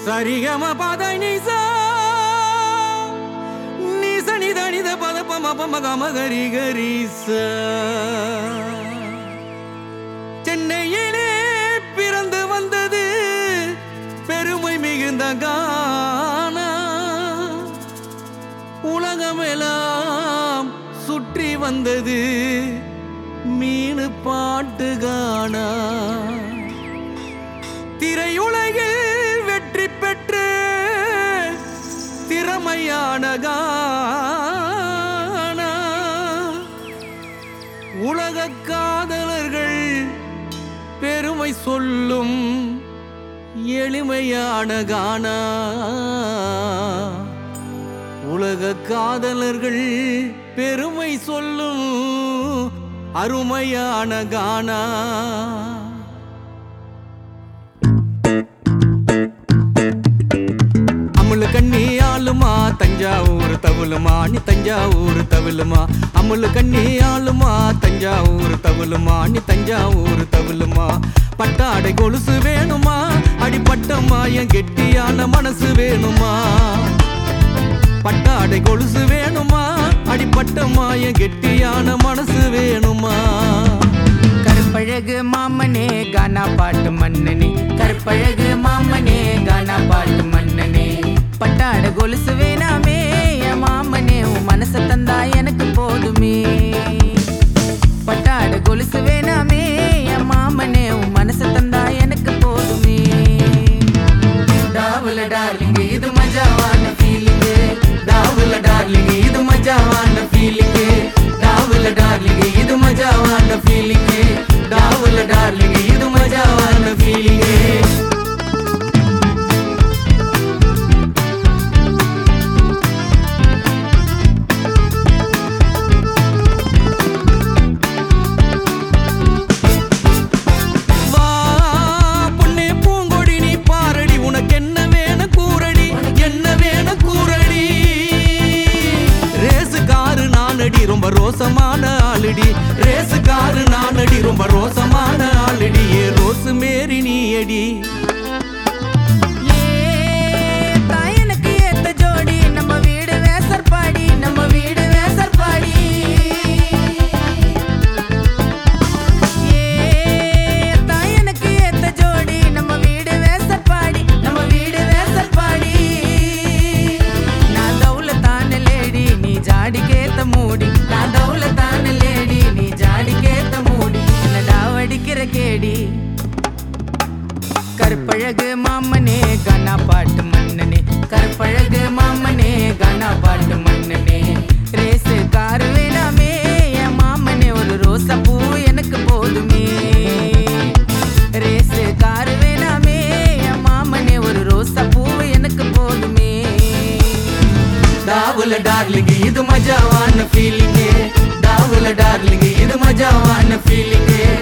சரிகம பத நிசா நிச நித நித பத பம பம கம கரி கரிச சென்னையிலே பிறந்து வந்தது பெருமை மிகுந்த கானா உலகமெல்லாம் சுற்றி வந்தது மீனு பாட்டு காணா திரையுலகில் வெற்றி பெற்று திறமையான கானா உலக காதலர்கள் பெருமை சொல்லும் எளிமையான கானா உலக காதலர்கள் பெருமை சொல்லும் அருமையான கானா அமுலு கண்ணி ஆளுமா தஞ்சாவூர் தவுலுமா நீ தஞ்சாவூர் தவுலுமா அமுலு கண்ணி ஆளுமா தஞ்சாவூர் தவுலுமா நீ தஞ்சாவூர் தவுலுமா பட்டாடை கொலுசு வேணுமா அடிப்பட்டம்மா என் கெட்டியான மனசு வேணுமா பட்டாடை கொலுசு வேணுமா அடிப்பட்டம்மா என் கெட்டியான மனசு வேணுமா கருப்பழகு மாமனே கானா பாட்டு மன்னனே கருப்பழகு மாமனே கானா பாட்டு மன்னனே பட்டாட கொலுசு வேணாமே என் மாமனே உன் மனச தந்தா எனக்கு போதுமே பட்டாட கொலுசு வேணாமே என் மாமனே உன் மனச தந்தா எனக்கு போதுமே டாவுல டார்லிங் இது மஜாவான ஃபீலிங் டாவுல டார்லிங் இது மஜாவான ஃபீலிங் டாவுல டார்லிங் இது மஜாவான ஃபீலிங் டாவுல டார்லிங் இது மஜாவான ஃபீலிங் வா பொன்னே பூங்கொடி நீ பாரடி உனக்கு என்ன வேணும் கூறடி என்ன வேணும் கூறடி ரேசு காரு நானடி ரொம்ப ரோசமான ஆளுடி ரேசு காரு நானடி ரொம்ப ரோசமான ஆளுடி ஏ ரோசு மேரி நீ அடி ஏ தாயனுக்கு ஏத்த ஜோடி நம்ம வீடு வேசற்பாடி நம்ம வீடு வேசற்பாடி ஏ தாயனுக்கு ஏத்த ஜோடி நம்ம வீடு வேசற்பாடி நம்ம வீடு வேசற்பாடி நான் தௌலத்தான லேடி நீ ஜாடிக்கேத்த மூடி நான் தௌலத்தான லேடி நீ ஜாடிக்கேத்த மூடி என்னடா வடிக்கிற கேடி கருப்பழகு மாமனே கனா பாட்டு மன்னனே கருப்பழகு மாமனே கனா பாட்டு மன்னனே ரேசு காரு வேணாமே என் மாமனே ஒரு ரோசா பூ எனக்கு போதுமே ரேசு காரு வேணாமே என் மாமனே ஒரு ரோசா பூ எனக்கு போதுமே டாவுல டார்லிங் இது மஜாவான ஃபீலிங் டாவுல டார்லிங் இது மஜாவான ஃபீலிங்